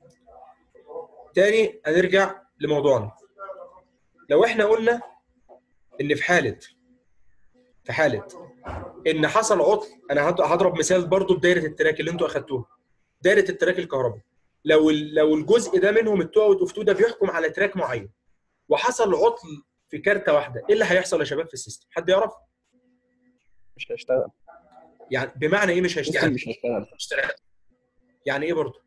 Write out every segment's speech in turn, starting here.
تاني هنرجع لموضوعنا لو احنا قلنا ان في حاله في حاله ان حصل عطل انا هض- هضرب مثال برضو بدايره التراك اللي انتوا اخدتوها دايره التراك الكهربي لو ال- لو الجزء ده منهم التو اوت اوف تو ده بيحكم على تراك معين وحصل عطل في كارته واحده ايه اللي هيحصل يا شباب في السيستم حد يعرف مش هيشتغل يعني بمعنى ايه مش هيشتغل مش هيشتغل يعني ايه برضو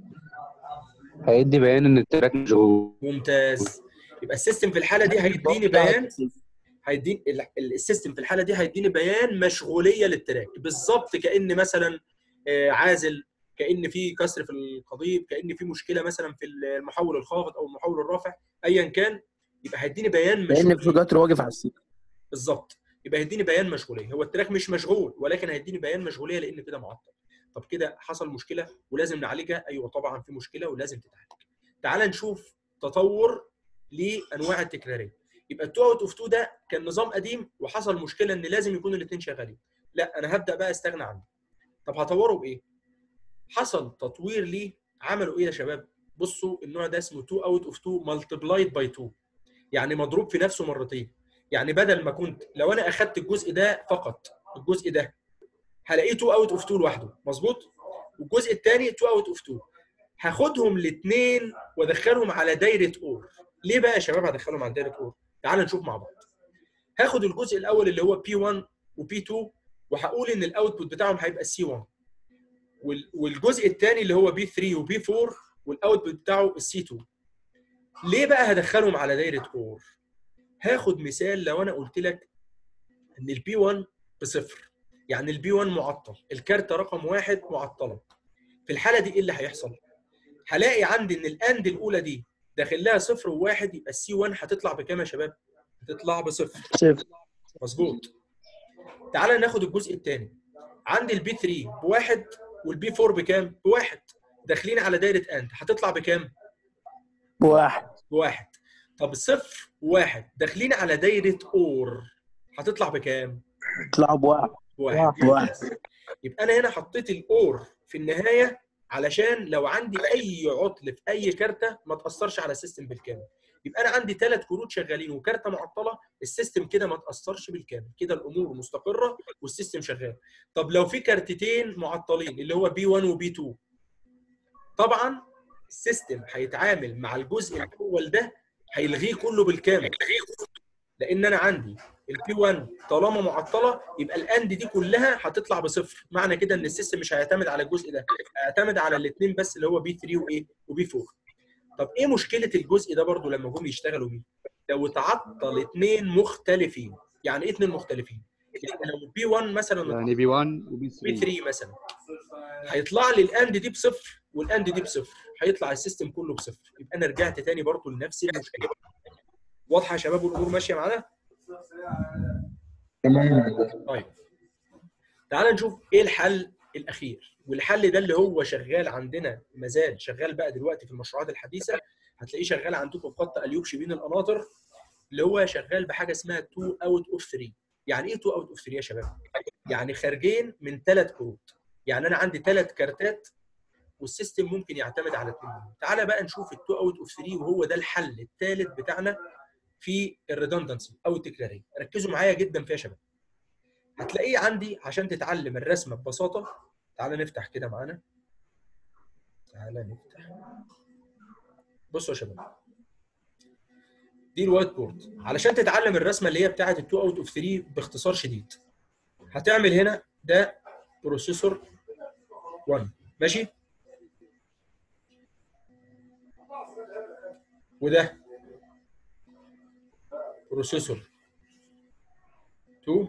هيدي بيان ان التراك مشغول ممتاز يبقى السيستم في الحاله دي هيديني بيان هيديني ال- ال- السيستم في الحاله دي هيديني بيان مشغوليه للتراك بالظبط كان مثلا آه، عازل كان في كسر في القضيب كان في مشكله مثلا في المحول الخافض او المحول الرافع ايا كان يبقى هيديني بيان لان في مشغوليه قطر واقف على السيك بالظبط يبقى هيديني بيان مشغوليه هو التراك مش مشغول ولكن هيديني بيان مشغوليه لان كده معطل طب كده حصل مشكله ولازم نعالجها ايوه طبعا في مشكله ولازم تتعالج تعال نشوف تطور لانواع التكراريه يبقى التو اوت اوف 2 ده كان نظام قديم وحصل مشكله ان لازم يكونوا الاثنين شغالين لا انا هبدا بقى استغنى عنه طب هطوره بايه حصل تطوير ليه عملوا ايه يا شباب بصوا النوع ده اسمه 2 اوت اوف 2 ملتبلايد باي 2 يعني مضروب في نفسه مرتين يعني بدل ما كنت لو انا اخدت الجزء ده فقط الجزء ده هلاقيه 2 اوت اوف 2 لوحده مظبوط والجزء الثاني 2 اوت اوف 2 هاخدهم الاثنين وادخلهم على دايره اور ليه بقى يا شباب هدخلهم على دايره اور تعال نشوف مع بعض هاخد الجزء الاول اللي هو بي 1 وبي 2 وهقول ان الاوتبوت بتاعهم هيبقى سي 1 والجزء الثاني اللي هو بي 3 وبي 4 والاوتبوت بتاعه السي 2 ليه بقى هدخلهم على دايره اور هاخد مثال لو انا قلت لك ان البي 1 بصفر يعني البي 1 معطل الكارتة رقم واحد معطله في الحاله دي ايه اللي هيحصل؟ هلاقي عندي ان الاند الاولى دي داخل لها صفر وواحد يبقى السي 1 هتطلع بكام يا شباب؟ هتطلع بصفر صفر مظبوط تعالى ناخد الجزء الثاني عندي البي 3 بواحد والبي 4 بكام؟ بواحد داخلين على دايره اند هتطلع بكام؟ بواحد بواحد طب صفر وواحد داخلين على دايره اور هتطلع بكام؟ طلعوا بواحد بواحد بواحد يبقى انا هنا حطيت الاور في النهايه علشان لو عندي اي عطل في اي كارته ما تاثرش على السيستم بالكامل يبقى انا عندي ثلاث كروت شغالين وكارته معطله السيستم كده ما تاثرش بالكامل كده الامور مستقره والسيستم شغال طب لو في كارتتين معطلين اللي هو بي 1 وبي 2 طبعا السيستم هيتعامل مع الجزء الاول ده هيلغيه كله بالكامل لان انا عندي البي 1 طالما معطله يبقى الاند دي كلها هتطلع بصفر معنى كده ان السيستم مش هيعتمد على الجزء ده هيعتمد على الاثنين بس اللي هو بي 3 وايه وبي 4 طب ايه مشكله الجزء ده برضو لما جم يشتغلوا بيه لو اتعطل اثنين مختلفين يعني ايه اثنين مختلفين يعني لو بي 1 مثلا يعني بي 1 وبي بي 3 3 مثلا هيطلع لي الاند دي بصفر والاند دي بصفر هيطلع السيستم كله بصفر يبقى انا رجعت تاني برضو لنفس المشكله واضحه يا شباب والامور ماشيه معانا طيب تعال نشوف ايه الحل الاخير والحل ده اللي هو شغال عندنا مازال شغال بقى دلوقتي في المشروعات الحديثه هتلاقيه شغال عندكم في خط اليوب شبين القناطر اللي هو شغال بحاجه اسمها 2 اوت اوف 3 يعني ايه 2 اوت اوف 3 يا شباب يعني خارجين من ثلاث كروت يعني انا عندي ثلاث كارتات والسيستم ممكن يعتمد على اثنين منهم تعالى بقى نشوف ال 2 اوت اوف 3 وهو ده الحل الثالث بتاعنا في الريدندنسي او التكراريه ركزوا معايا جدا فيها يا شباب هتلاقيه عندي عشان تتعلم الرسمه ببساطه تعالى نفتح كده معانا تعالى نفتح بصوا يا شباب دي الوايت بورد علشان تتعلم الرسمه اللي هي بتاعه ال 2 اوت اوف 3 باختصار شديد هتعمل هنا ده بروسيسور 1 ماشي وده بروسيسور 2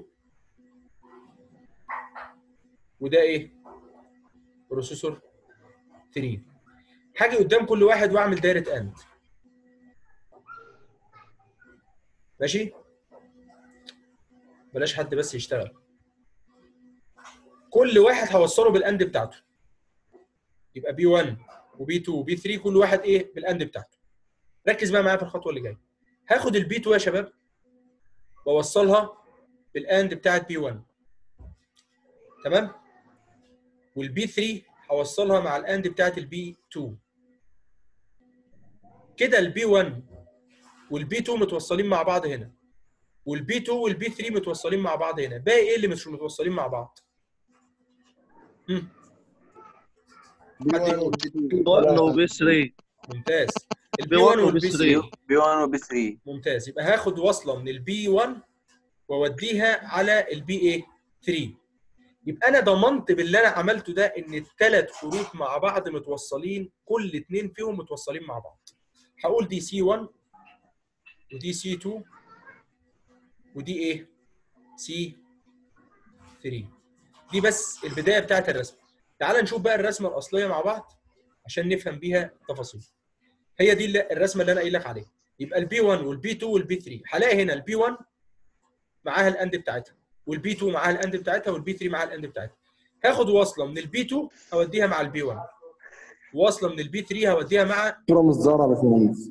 وده ايه بروسيسور 3 هاجي قدام كل واحد واعمل دايره اند ماشي بلاش حد بس يشتغل كل واحد هوصله بالاند بتاعته يبقى بي 1 وبي 2 وبي 3 كل واحد ايه بالاند بتاعته ركز بقى معايا في الخطوه اللي جايه هاخد البي 2 يا شباب واوصلها بالاند بتاعت بي 1 تمام والبي 3 هوصلها مع الاند بتاعت البي 2 كده البي 1 والبي 2 متوصلين مع بعض هنا والبي 2 والبي 3 متوصلين مع بعض هنا باقي ايه اللي مش متوصلين مع بعض مم. حد يقول. بي 1 وبي 3 ممتاز بي البي 1 1 وبي والبي 3 3 بي 1 وبي 3 ممتاز يبقى هاخد وصله من البي 1 واوديها على البي ايه 3 يبقى انا ضمنت باللي انا عملته ده ان الثلاث كروت مع بعض متوصلين كل اثنين فيهم متوصلين مع بعض هقول دي سي 1 ودي سي 2 ودي ايه سي 3 دي بس البدايه بتاعت الرسمه تعال نشوف بقى الرسمه الاصليه مع بعض عشان نفهم بيها تفاصيل هي دي اللي- الرسمه اللي انا قايل لك عليها يبقى البي 1 والبي 2 والبي 3 هلاقي هنا البي 1 معاها الاند بتاعتها والبي 2 معاها الاند بتاعتها والبي 3 معاها الاند بتاعتها هاخد واصله من البي 2 هوديها مع البي 1 واصله من البي 3 هوديها مع صورة مش ظاهرة يا باشمهندس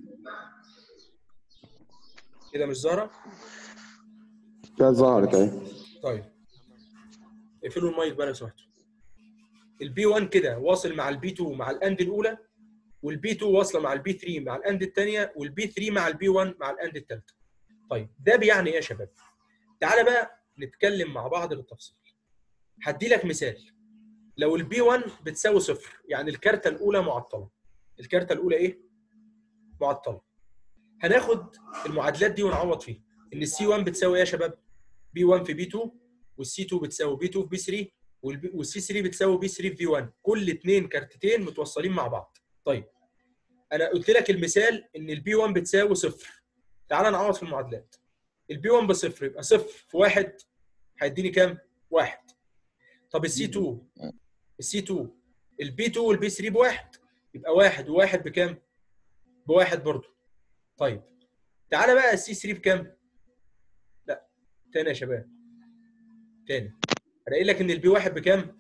كده مش ظاهره كده ظهرت اهي طيب اقفلوا المايك بقى لو سمحتوا البي 1 كده واصل مع البي 2 مع الاند الاولى والبي 2 واصله مع البي 3 مع الاند الثانيه والبي 3 مع البي 1 مع الاند الثالثه طيب ده بيعني ايه يا شباب تعالى بقى نتكلم مع بعض بالتفصيل هدي لك مثال لو البي 1 بتساوي صفر يعني الكارته الاولى معطله الكارته الاولى ايه معطله هناخد المعادلات دي ونعوض فيها ان السي 1 بتساوي ايه يا شباب بي 1 في بي 2 والسي 2 بتساوي بي 2 في بي 3 والسي 3 بتساوي بي 3 في في 1 كل اثنين كارتتين متوصلين مع بعض طيب انا قلت لك المثال ان البي 1 بتساوي صفر تعال نعوض في المعادلات البي 1 بصفر يبقى صفر في واحد هيديني كام؟ واحد طب السي 2 السي 2 البي 2 والبي 3 بواحد يبقى واحد وواحد بكام؟ بواحد برضه طيب تعالى بقى السي 3 بكام؟ لا تاني يا شباب تاني انا قايل لك ان البي واحد بكام؟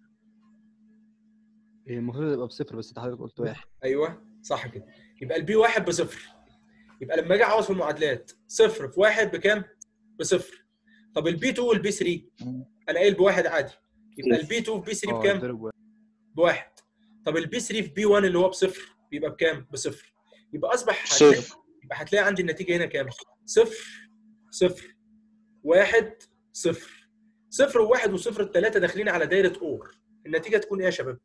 هي المفروض يبقى بصفر بس انت حضرتك قلت واحد ايوه صح كده يبقى البي واحد بصفر يبقى لما اجي اعوض في المعادلات صفر في واحد بكام؟ بصفر طب البي 2 والبي 3 انا قايل بواحد عادي يبقى البي 2 في بي 3 اه بكام؟ ضرب واحد. بواحد طب البي 3 في بي 1 اللي هو بصفر بيبقى بكام؟ بصفر يبقى اصبح صفر. هتلاقي يبقى هتلاقي عندي النتيجه هنا كام؟ صفر صفر واحد صفر صفر وواحد وصفر الثلاثه داخلين على دايره اور النتيجه تكون ايه يا شباب؟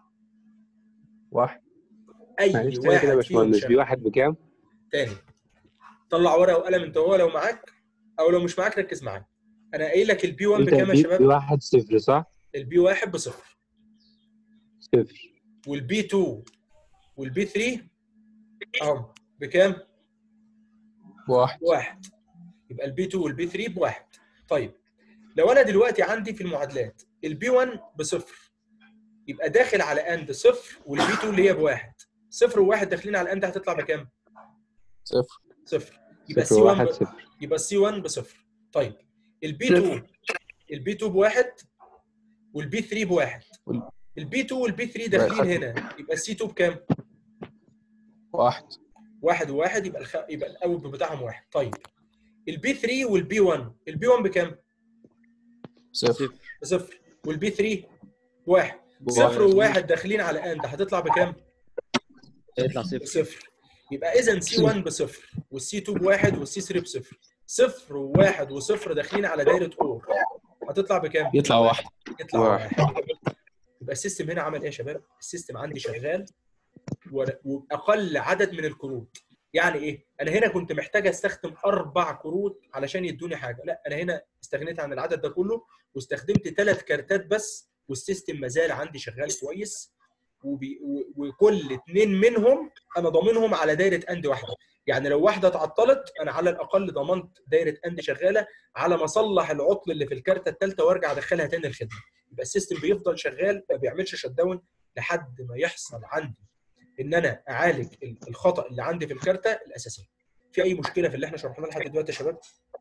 واحد اي معلش تاني كده واحد يا فيهم باشمهندس شغال. بي واحد بكام؟ تاني طلع ورقه وقلم انت وهو لو معاك او لو مش معاك ركز معايا انا قايل لك البي 1 انت بكام يا بي, بي شباب؟ واحد صفر صح؟ البي 1 بصفر صفر والبي 2 والبي 3 اهم بكام؟ واحد واحد يبقى البي 2 والبي 3 بواحد طيب لو انا دلوقتي عندي في المعادلات البي 1 بصفر يبقى داخل على اند صفر والبي 2 اللي هي بواحد صفر وواحد داخلين على اند هتطلع بكام؟ صفر صفر يبقى صفر السي 1 واحد ب... صفر يبقى السي 1 بصفر طيب البي 2 البي 2 بواحد والبي 3 بواحد وال- البي 2 والبي 3 داخلين واحد. هنا يبقى السي 2 بكام؟ واحد واحد وواحد يبقى الخ... يبقى الاوت بتاعهم واحد طيب البي 3 والبي 1 البي 1 بكام؟ صفر بصفر والبي 3 بواحد بواحد. صفر وواحد داخلين على اند هتطلع بكام؟ هيطلع صفر بصفر يبقى اذا سي 1 بصفر والسي 2 بواحد والسي 3 بصفر صفر وواحد وصفر داخلين على دايره اور هتطلع بكام؟ يطلع واحد يطلع واحد. واحد يبقى السيستم هنا عمل ايه يا شباب؟ السيستم عندي شغال و- واقل عدد من الكروت يعني ايه؟ انا هنا كنت محتاج استخدم اربع كروت علشان يدوني حاجه، لا انا هنا استغنيت عن العدد ده كله واستخدمت ثلاث كارتات بس والسيستم ما زال عندي شغال كويس وبي و- وكل اثنين منهم انا ضامنهم على دايره اند واحده، يعني لو واحده اتعطلت انا على الاقل ضمنت دايره اند شغاله على ما اصلح العطل اللي في الكارته الثالثه وارجع ادخلها تاني الخدمه. يبقى السيستم بيفضل شغال ما بيعملش شت داون لحد ما يحصل عندي ان انا اعالج ال- الخطا اللي عندي في الكارته الاساسيه. في اي مشكله في اللي احنا شرحناه لحد دلوقتي يا شباب؟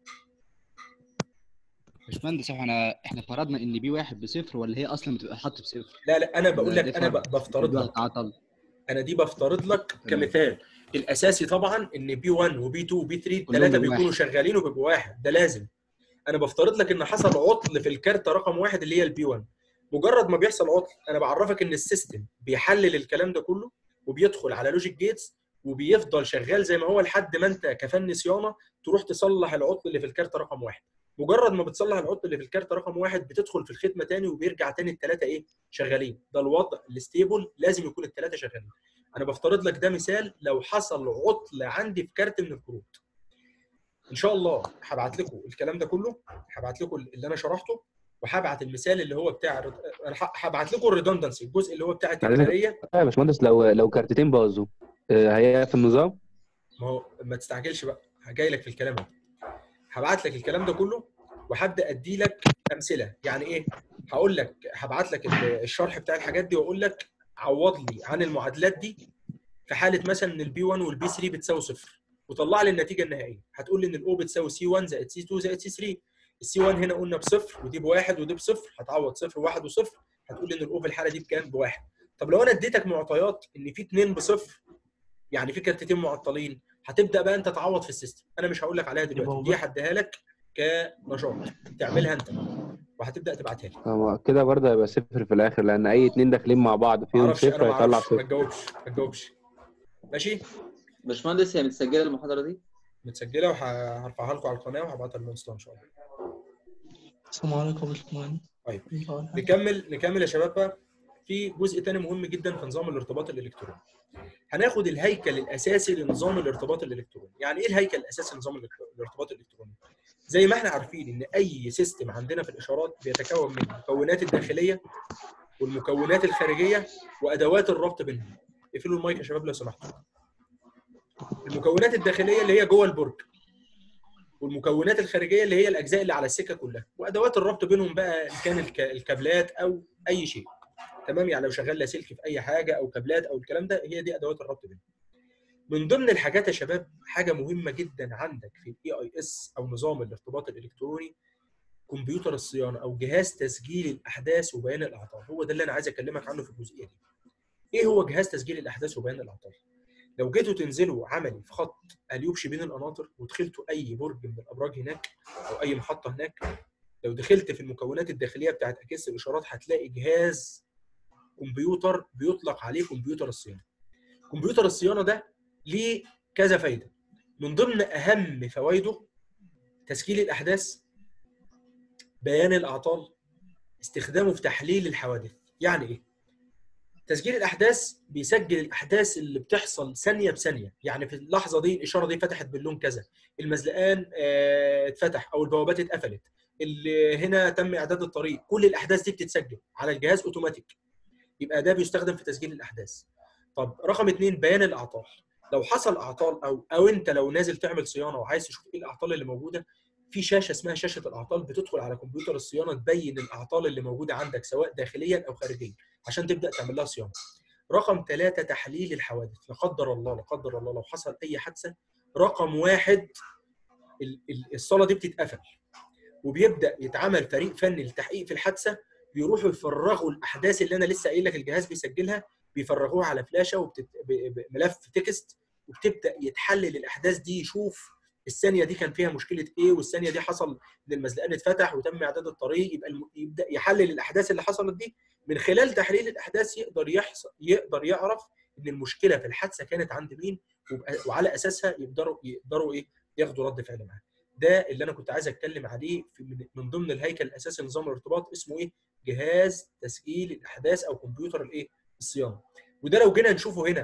باشمهندس احنا احنا فرضنا ان بي واحد بصفر ولا هي اصلا بتبقى حاطه بصفر لا لا انا بقول ده لك انا فرق. ب- بفترض لك عطل انا دي بفترض لك تمام. كمثال الاساسي طبعا ان بي 1 وبي 2 وبي 3 كلهم الثلاثه بواحد. بيكونوا شغالين وبيبقوا واحد ده لازم انا بفترض لك ان حصل عطل في الكارته رقم واحد اللي هي البي 1 مجرد ما بيحصل عطل انا بعرفك ان السيستم بيحلل الكلام ده كله وبيدخل على لوجيك جيتس وبيفضل شغال زي ما هو لحد ما انت كفني صيانه تروح تصلح العطل اللي في الكارت رقم واحد مجرد ما بتصلح العطل اللي في الكارت رقم واحد بتدخل في الختمه تاني وبيرجع تاني الثلاثه ايه شغالين ده الوضع الستيبل لازم يكون الثلاثه شغالين انا بفترض لك ده مثال لو حصل عطل عندي في كارت من الكروت ان شاء الله هبعت لكم الكلام ده كله هبعت لكم اللي انا شرحته وهبعت المثال اللي هو بتاع الرد- انا ه- هبعت لكم الريدندنسي الجزء اللي هو بتاع التكراريه يا باشمهندس لو لو كارتتين باظوا آه، هيقف النظام ما هو ما تستعجلش بقى جاي لك في الكلام ده هبعت لك الكلام ده كله وهبدا ادي لك امثله يعني ايه هقول لك هبعت لك ال- الشرح بتاع الحاجات دي واقول لك عوض لي عن المعادلات دي في حاله مثلا ان البي 1 والبي 3 بتساوي صفر وطلع لي النتيجه النهائيه هتقول لي ان الاو بتساوي سي 1 زائد سي 2 زائد سي 3 السي 1 هنا قلنا بصفر ودي بواحد ودي بصفر هتعوض صفر وواحد وصفر هتقول لي ان الاو في الحاله دي بكام؟ بواحد طب لو انا اديتك معطيات ان في اثنين بصفر يعني في كارتتين معطلين هتبدا بقى انت تعوض في السيستم انا مش هقول لك عليها دلوقتي دي هديها لك كنشاط تعملها انت وهتبدا تبعتها لي هو كده برضه هيبقى صفر في الاخر لان اي اتنين داخلين مع بعض ما فيهم اعرفش انا صفر ما هيطلع اعرفش ما صفر تجاوبش ما تجاوبش ماشي باشمهندس هي متسجله المحاضره دي متسجله وهرفعها لكم على القناه وهبعتها للمنصه ان شاء الله السلام عليكم يا باشمهندس طيب نكمل نكمل نكمل يا شباب بقى في جزء تاني مهم جدا في نظام الارتباط الالكتروني هناخد الهيكل الاساسي لنظام الارتباط الالكتروني يعني ايه الهيكل الاساسي لنظام الالكترو- الارتباط الالكتروني زي ما احنا عارفين ان اي سيستم عندنا في الاشارات بيتكون من المكونات الداخليه والمكونات الخارجيه وادوات الربط بينهم اقفلوا المايك يا شباب لو سمحتوا المكونات الداخليه اللي هي جوه البرج والمكونات الخارجيه اللي هي الاجزاء اللي على السكه كلها وادوات الربط بينهم بقى ان كان الك- الكابلات او اي شيء تمام يعني لو شغال لاسلكي في اي حاجه او كابلات او الكلام ده هي دي ادوات الربط بينهم من ضمن الحاجات يا شباب حاجه مهمه جدا عندك في الاي اي اس او نظام الارتباط الالكتروني كمبيوتر الصيانه او جهاز تسجيل الاحداث وبيان الاعطال هو ده اللي انا عايز اكلمك عنه في الجزئيه دي ايه هو جهاز تسجيل الاحداث وبيان الاعطال لو جيتوا تنزلوا عملي في خط اليوبش بين القناطر ودخلتوا اي برج من الابراج هناك او اي محطه هناك لو دخلت في المكونات الداخليه بتاعت اكياس الاشارات هتلاقي جهاز كمبيوتر بيطلق عليه كمبيوتر الصيانه كمبيوتر الصيانه ده ليه كذا فايده من ضمن اهم فوائده تسجيل الاحداث بيان الاعطال استخدامه في تحليل الحوادث يعني ايه تسجيل الاحداث بيسجل الاحداث اللي بتحصل ثانيه بثانيه يعني في اللحظه دي الاشاره دي فتحت باللون كذا المزلقان آه، اتفتح او البوابات اتقفلت اللي هنا تم اعداد الطريق كل الاحداث دي بتتسجل على الجهاز اوتوماتيك يبقى ده بيستخدم في تسجيل الاحداث طب رقم اثنين بيان الاعطال لو حصل اعطال او او انت لو نازل تعمل صيانه وعايز تشوف ايه الاعطال اللي موجوده في شاشه اسمها شاشه الاعطال بتدخل على كمبيوتر الصيانه تبين الاعطال اللي موجوده عندك سواء داخليا او خارجيا عشان تبدا تعمل لها صيانه رقم ثلاثة تحليل الحوادث لا قدر الله لا قدر الله لو حصل اي حادثه رقم واحد ال- ال- الصاله دي بتتقفل وبيبدا يتعمل فريق فني للتحقيق في الحادثه بيروحوا يفرغوا الاحداث اللي انا لسه قايل لك الجهاز بيسجلها بيفرغوها على فلاشه وملف تكست وبتبدا يتحلل الاحداث دي يشوف الثانيه دي كان فيها مشكله ايه والثانيه دي حصل ان المزلقان اتفتح وتم اعداد الطريق يبقى الم... يبدا يحلل الاحداث اللي حصلت دي من خلال تحليل الاحداث يقدر يحصل يقدر يعرف ان المشكله في الحادثه كانت عند مين وبقى- وعلى اساسها يقدروا يقدروا ايه ياخدوا رد فعل معاه ده اللي انا كنت عايز اتكلم عليه في من- من ضمن الهيكل الاساسي لنظام الارتباط اسمه ايه جهاز تسجيل الاحداث او كمبيوتر الايه الصيانه وده لو جينا نشوفه هنا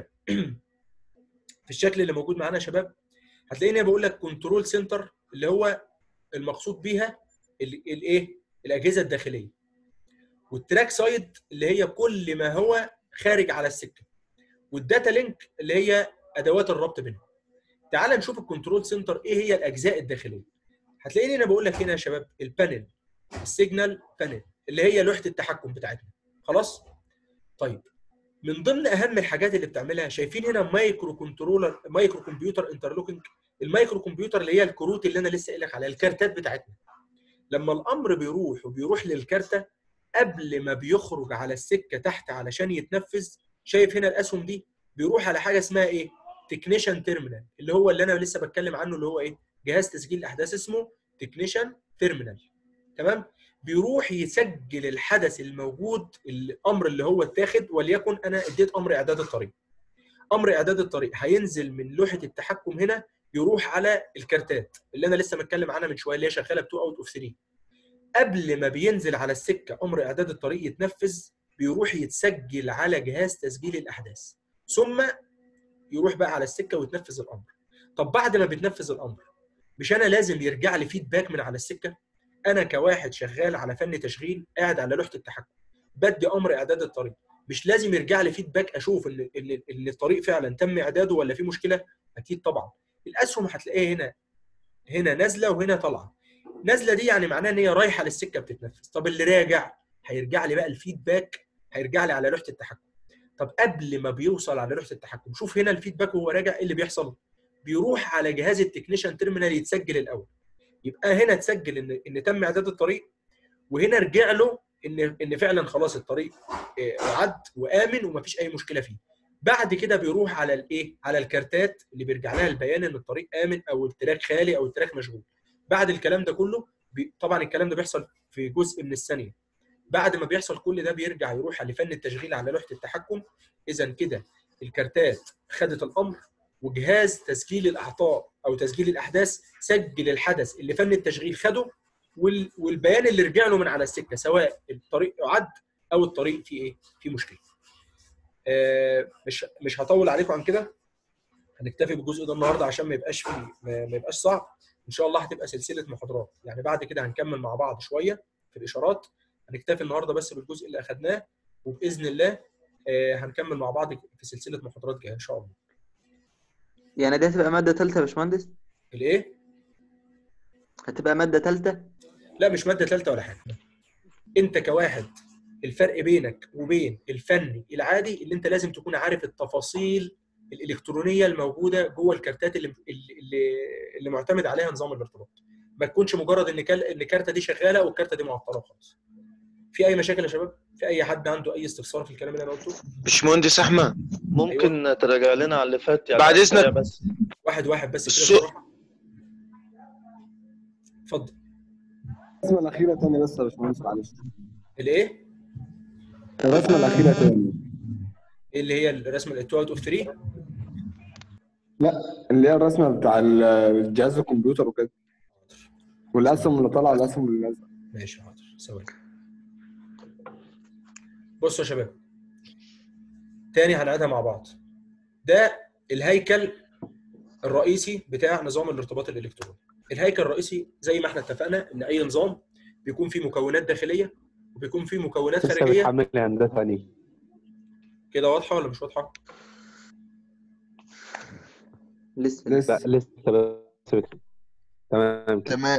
في الشكل اللي موجود معانا يا شباب هتلاقيني بقول لك كنترول سنتر اللي هو المقصود بيها ال- الايه الاجهزه الداخليه والتراك سايد اللي هي كل ما هو خارج على السكه والداتا لينك اللي هي ادوات الربط بينهم تعال نشوف الكنترول سنتر ايه هي الاجزاء الداخليه هتلاقيني انا بقول لك هنا يا شباب البانل السيجنال بانل اللي هي لوحه التحكم بتاعتنا خلاص طيب من ضمن اهم الحاجات اللي بتعملها شايفين هنا مايكرو كنترولر مايكرو كمبيوتر انترلوكينج المايكرو كمبيوتر اللي هي الكروت اللي انا لسه قايل لك عليها الكارتات بتاعتنا لما الامر بيروح وبيروح للكارته قبل ما بيخرج على السكه تحت علشان يتنفذ شايف هنا الاسهم دي بيروح على حاجه اسمها ايه تكنيشن تيرمينال اللي هو اللي انا لسه بتكلم عنه اللي هو ايه جهاز تسجيل الاحداث اسمه تكنيشن تيرمينال تمام بيروح يسجل الحدث الموجود الامر اللي هو اتاخد وليكن انا اديت امر اعداد الطريق امر اعداد الطريق هينزل من لوحه التحكم هنا يروح على الكارتات اللي انا لسه متكلم عنها من شويه اللي هي شغاله ب 2 اوت اوف 3 قبل ما بينزل على السكه امر اعداد الطريق يتنفذ بيروح يتسجل على جهاز تسجيل الاحداث ثم يروح بقى على السكه ويتنفذ الامر طب بعد ما بيتنفذ الامر مش انا لازم يرجع لي فيدباك من على السكه انا كواحد شغال على فن تشغيل قاعد على لوحه التحكم بدي امر اعداد الطريق مش لازم يرجع لي فيدباك اشوف ان ان ان الطريق فعلا تم اعداده ولا في مشكله اكيد طبعا الاسهم هتلاقيها هنا هنا نازله وهنا طالعه نازله دي يعني معناها ان هي رايحه للسكه بتتنفذ طب اللي راجع هيرجع لي بقى الفيدباك هيرجع لي على لوحه التحكم طب قبل ما بيوصل على لوحه التحكم شوف هنا الفيدباك وهو راجع ايه اللي بيحصل بيروح على جهاز التكنيشن تيرمينال يتسجل الاول يبقى هنا تسجل ان ان تم اعداد الطريق وهنا رجع له ان ان فعلا خلاص الطريق آه، عد وامن ومفيش اي مشكله فيه بعد كده بيروح على الايه على الكارتات اللي بيرجع لها البيان ان الطريق امن او التراك خالي او التراك مشغول بعد الكلام ده كله بي... طبعا الكلام ده بيحصل في جزء من الثانيه بعد ما بيحصل كل ده بيرجع يروح لفن التشغيل على لوحه التحكم اذا كده الكارتات خدت الامر وجهاز تسجيل الاعطاء او تسجيل الاحداث سجل الحدث اللي فن التشغيل خده وال... والبيان اللي رجع له من على السكه سواء الطريق عد او الطريق فيه ايه فيه مشكله آه مش مش هطول عليكم عن كده هنكتفي بالجزء ده النهارده عشان ما يبقاش فيه ما ما يبقاش صعب ان شاء الله هتبقى سلسله محاضرات يعني بعد كده هنكمل مع بعض شويه في الاشارات هنكتفي النهارده بس بالجزء اللي اخذناه وباذن الله آه، هنكمل مع بعض في سلسله محاضرات جايه ان شاء الله يعني دي هتبقى مادة تالتة يا باشمهندس الايه هتبقى مادة تالتة لا مش ماده ثالثه ولا حاجه انت كواحد الفرق بينك وبين الفني العادي اللي انت لازم تكون عارف التفاصيل الالكترونيه الموجوده جوه الكارتات اللي اللي اللي معتمد عليها نظام الارتباط ما تكونش مجرد ان كال... ان الكارته دي شغاله والكارته دي معطله خالص في اي مشاكل يا شباب في اي حد عنده اي استفسار في الكلام اللي انا قلته باشمهندس احمد ممكن تراجع لنا على اللي فات يعني بعد إذنك. بس واحد واحد بس كده السو- بالراحه اتفضل الرسمه الاخيره تاني بس يا باشمهندس معلش الايه الرسمه الاخيره تاني إيه اللي هي الرسمه ال 2 اوت اوف 3 اللي هي الرسمه بتاع ال- الجهاز الكمبيوتر وكده والاسهم اللي طالعه الاسهم اللي نازله ماشي حاضر ثواني بصوا يا شباب تاني هنعيدها مع بعض ده الهيكل الرئيسي بتاع نظام الارتباط الالكتروني الهيكل الرئيسي زي ما احنا اتفقنا ان اي نظام بيكون فيه مكونات داخليه وبيكون فيه مكونات لسه خارجيه بتحمل هندسه ثانيه كده واضحه ولا مش واضحه لسه لا لسه لسه بس بت- تمام كده. تمام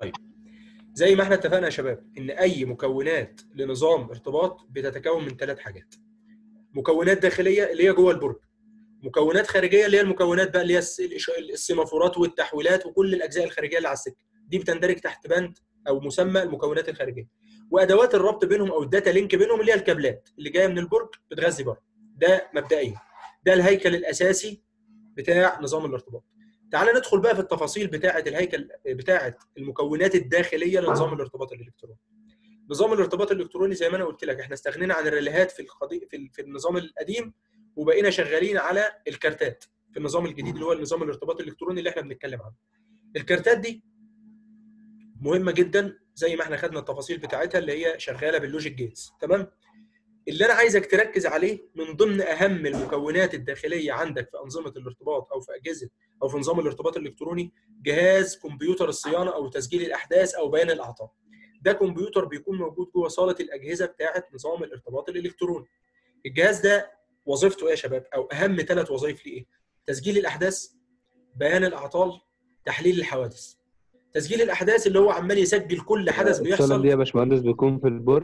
زي ما احنا اتفقنا يا شباب ان اي مكونات لنظام ارتباط بتتكون من ثلاث حاجات مكونات داخليه اللي هي جوه البرج مكونات خارجيه اللي هي المكونات بقى اللي هي الس- الإش- السيمافورات والتحويلات وكل الاجزاء الخارجيه اللي على السكه دي بتندرج تحت بند او مسمى المكونات الخارجيه وادوات الربط بينهم او الداتا لينك بينهم اللي هي الكابلات اللي جايه من البرج بتغذي بره ده مبدئيا ده الهيكل الاساسي بتاع نظام الارتباط تعال ندخل بقى في التفاصيل بتاعه الهيكل بتاعه المكونات الداخليه لنظام الارتباط الالكتروني نظام الارتباط الالكتروني زي ما انا قلت لك احنا استغنينا عن الريليهات في القضي... في, ال- في النظام القديم وبقينا شغالين على الكارتات في النظام الجديد اللي هو نظام الارتباط الالكتروني اللي احنا بنتكلم عنه الكارتات دي مهمه جدا زي ما احنا خدنا التفاصيل بتاعتها اللي هي شغاله باللوجيك جيتس تمام اللي انا عايزك تركز عليه من ضمن اهم المكونات الداخليه عندك في انظمه الارتباط او في اجهزه او في نظام الارتباط الالكتروني جهاز كمبيوتر الصيانه او تسجيل الاحداث او بيان الاعطال ده كمبيوتر بيكون موجود جوه صاله الاجهزه بتاعه نظام الارتباط الالكتروني الجهاز ده وظيفته ايه يا شباب او اهم ثلاث وظائف ليه ايه تسجيل الاحداث بيان الاعطال تحليل الحوادث تسجيل الاحداث اللي هو عمال يسجل كل حدث الصاله بيحصل دي يا باشمهندس بيكون في البرج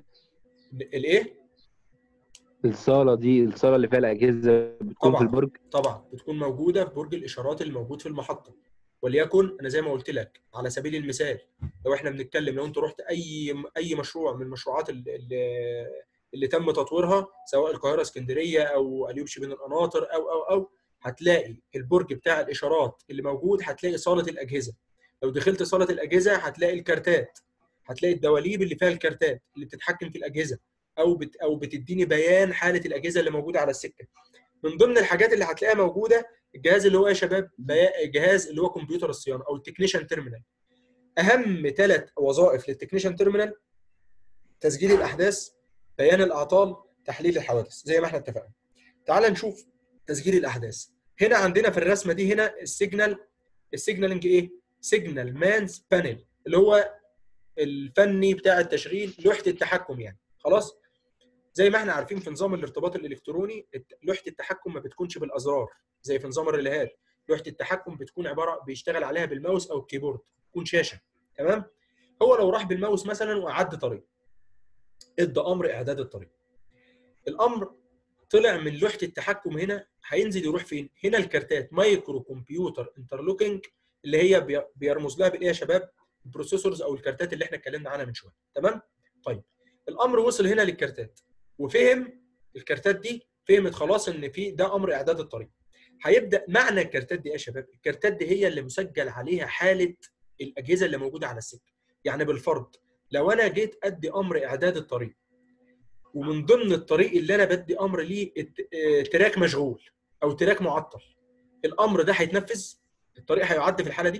الايه الصاله دي الصاله اللي فيها الاجهزه بتكون طبعاً. في البرج طبعا بتكون موجوده في برج الاشارات اللي موجود في المحطه وليكن انا زي ما قلت لك على سبيل المثال لو احنا بنتكلم لو انت رحت اي اي مشروع من المشروعات اللي, اللي, اللي تم تطويرها سواء القاهره اسكندريه او اليوبش بين القناطر او او او هتلاقي البرج بتاع الاشارات اللي موجود هتلاقي صاله الاجهزه لو دخلت صاله الاجهزه هتلاقي الكارتات هتلاقي الدواليب اللي فيها الكارتات اللي بتتحكم في الاجهزه او بت او بتديني بيان حاله الاجهزه اللي موجوده على السكه من ضمن الحاجات اللي هتلاقيها موجوده الجهاز اللي هو يا شباب بيا- جهاز اللي هو كمبيوتر الصيانه او التكنيشن تيرمينال اهم ثلاث وظائف للتكنيشن تيرمينال تسجيل الاحداث بيان الاعطال تحليل الحوادث زي ما احنا اتفقنا تعال نشوف تسجيل الاحداث هنا عندنا في الرسمه دي هنا السيجنال السيجنالنج ايه سيجنال مانز بانل اللي هو الفني بتاع التشغيل لوحه التحكم يعني خلاص زي ما احنا عارفين في نظام الارتباط الالكتروني الت- لوحه التحكم ما بتكونش بالازرار زي في نظام الريليهات لوحه التحكم بتكون عباره بيشتغل عليها بالماوس او الكيبورد تكون شاشه تمام هو لو راح بالماوس مثلا واعد طريق ادى امر اعداد الطريق الامر طلع من لوحه التحكم هنا هينزل يروح فين هنا الكارتات مايكرو كمبيوتر انترلوكينج اللي هي بي- بيرمز لها بالايه يا شباب البروسيسورز او الكارتات اللي احنا اتكلمنا عنها من شويه تمام طيب الامر وصل هنا للكارتات وفهم الكارتات دي فهمت خلاص ان في ده امر اعداد الطريق هيبدا معنى الكارتات دي ايه يا شباب الكارتات دي هي اللي مسجل عليها حاله الاجهزه اللي موجوده على السكه يعني بالفرض لو انا جيت ادي امر اعداد الطريق ومن ضمن الطريق اللي انا بدي امر ليه الت- آه، تراك مشغول او تراك معطل الامر ده هيتنفذ الطريق هيعد في الحاله دي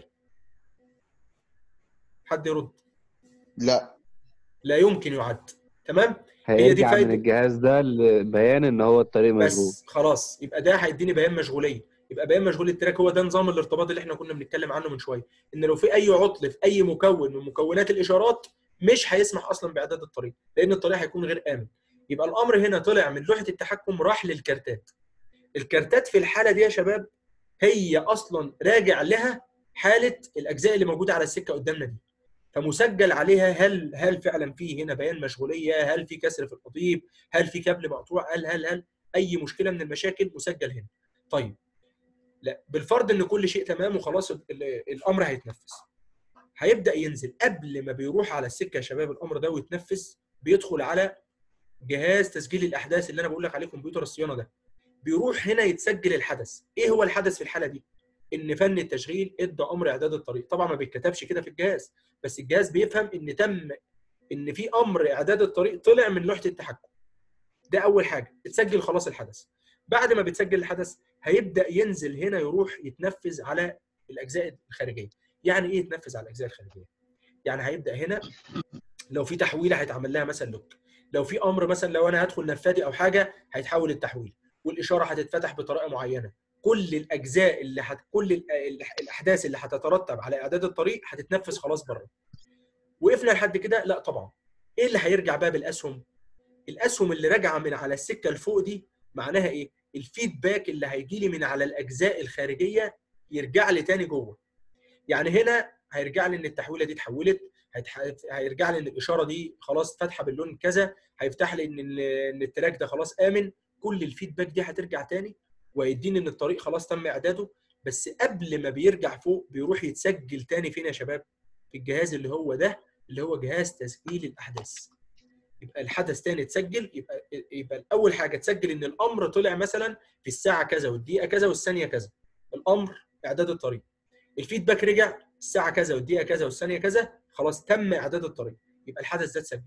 حد يرد لا لا يمكن يعد تمام هي دي هيرجع فايدة. من الجهاز ده لبيان ان هو الطريق مشغول بس خلاص يبقى ده هيديني بيان مشغوليه يبقى بيان مشغول التراك هو ده نظام الارتباط اللي احنا كنا بنتكلم عنه من شويه ان لو في اي عطل في اي مكون من مكونات الاشارات مش هيسمح اصلا باعداد الطريق لان الطريق هيكون غير امن يبقى الامر هنا طلع من لوحه التحكم راح للكارتات الكارتات في الحاله دي يا شباب هي اصلا راجع لها حاله الاجزاء اللي موجوده على السكه قدامنا دي فمسجل عليها هل هل فعلا في هنا بيان مشغوليه هل في كسر في القضيب هل في كابل مقطوع هل هل هل اي مشكله من المشاكل مسجل هنا طيب لا بالفرض ان كل شيء تمام وخلاص ال- ال- الامر هيتنفذ هيبدا ينزل قبل ما بيروح على السكه يا شباب الامر ده ويتنفذ بيدخل على جهاز تسجيل الاحداث اللي انا بقول لك عليه كمبيوتر الصيانه ده بيروح هنا يتسجل الحدث ايه هو الحدث في الحاله دي ان فن التشغيل ادى امر اعداد الطريق طبعا ما بيتكتبش كده في الجهاز بس الجهاز بيفهم ان تم ان في امر اعداد الطريق طلع من لوحه التحكم ده اول حاجه اتسجل خلاص الحدث بعد ما بتسجل الحدث هيبدا ينزل هنا يروح يتنفذ على الاجزاء الخارجيه يعني ايه يتنفذ على الاجزاء الخارجيه يعني هيبدا هنا لو في تحويله هيتعمل لها مثلا لوك لو في امر مثلا لو انا هدخل نفاذي او حاجه هيتحول التحويل والاشاره هتتفتح بطريقه معينه كل الاجزاء اللي هت... كل ال- ال- الاحداث اللي هتترتب على اعداد الطريق هتتنفذ خلاص بره وقفنا لحد كده لا طبعا ايه اللي هيرجع بقى بالاسهم الاسهم اللي راجعه من على السكه لفوق دي معناها ايه الفيدباك اللي هيجي لي من على الاجزاء الخارجيه يرجع لي تاني جوه يعني هنا هيرجع لي ان التحويله دي اتحولت هيتح... هيرجع لي ان الاشاره دي خلاص فاتحه باللون كذا هيفتح لي ان ال- ان التراك ده خلاص امن كل الفيدباك دي هترجع تاني ويديني ان الطريق خلاص تم اعداده بس قبل ما بيرجع فوق بيروح يتسجل تاني فين يا شباب في الجهاز اللي هو ده اللي هو جهاز تسجيل الاحداث يبقى الحدث تاني اتسجل يبقى يبقى اول حاجه تسجل ان الامر طلع مثلا في الساعه كذا والدقيقه كذا والثانيه كذا الامر اعداد الطريق الفيدباك رجع الساعه كذا والدقيقه كذا والثانيه كذا خلاص تم اعداد الطريق يبقى الحدث ده اتسجل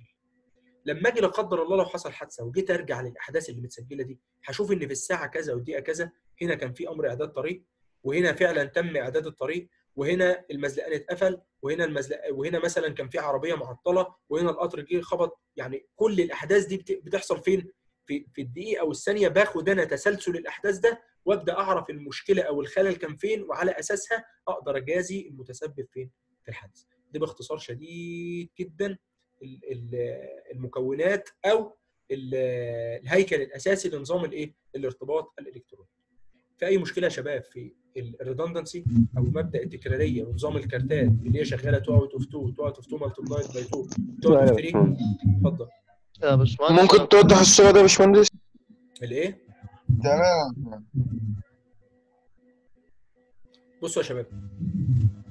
لما اجي لا قدر الله لو حصل حادثه وجيت ارجع للاحداث اللي متسجله دي هشوف ان في الساعه كذا والدقيقه كذا هنا كان في امر اعداد طريق وهنا فعلا تم اعداد الطريق وهنا المزلقان اتقفل وهنا المزلق وهنا مثلا كان في عربيه معطله وهنا القطر جه خبط يعني كل الاحداث دي بت- بتحصل فين في في الدقيقه او الثانيه باخد انا تسلسل الاحداث ده وابدا اعرف المشكله او الخلل كان فين وعلى اساسها اقدر اجازي المتسبب فين في الحدث دي باختصار شديد جدا ال- ال- المكونات او ال- الهيكل الاساسي لنظام الايه الارتباط الالكتروني في اي مشكله يا شباب في الريدندنسي او مبدا التكراريه ونظام الكارتات اللي هي شغاله 2 اوت اوف 2 2 اوت اوف 2 ملتبلايد باي 2 2 اوت اوف 3 اتفضل يا باشمهندس ممكن توضح الصورة ده يا باشمهندس؟ الايه تمام بصوا يا شباب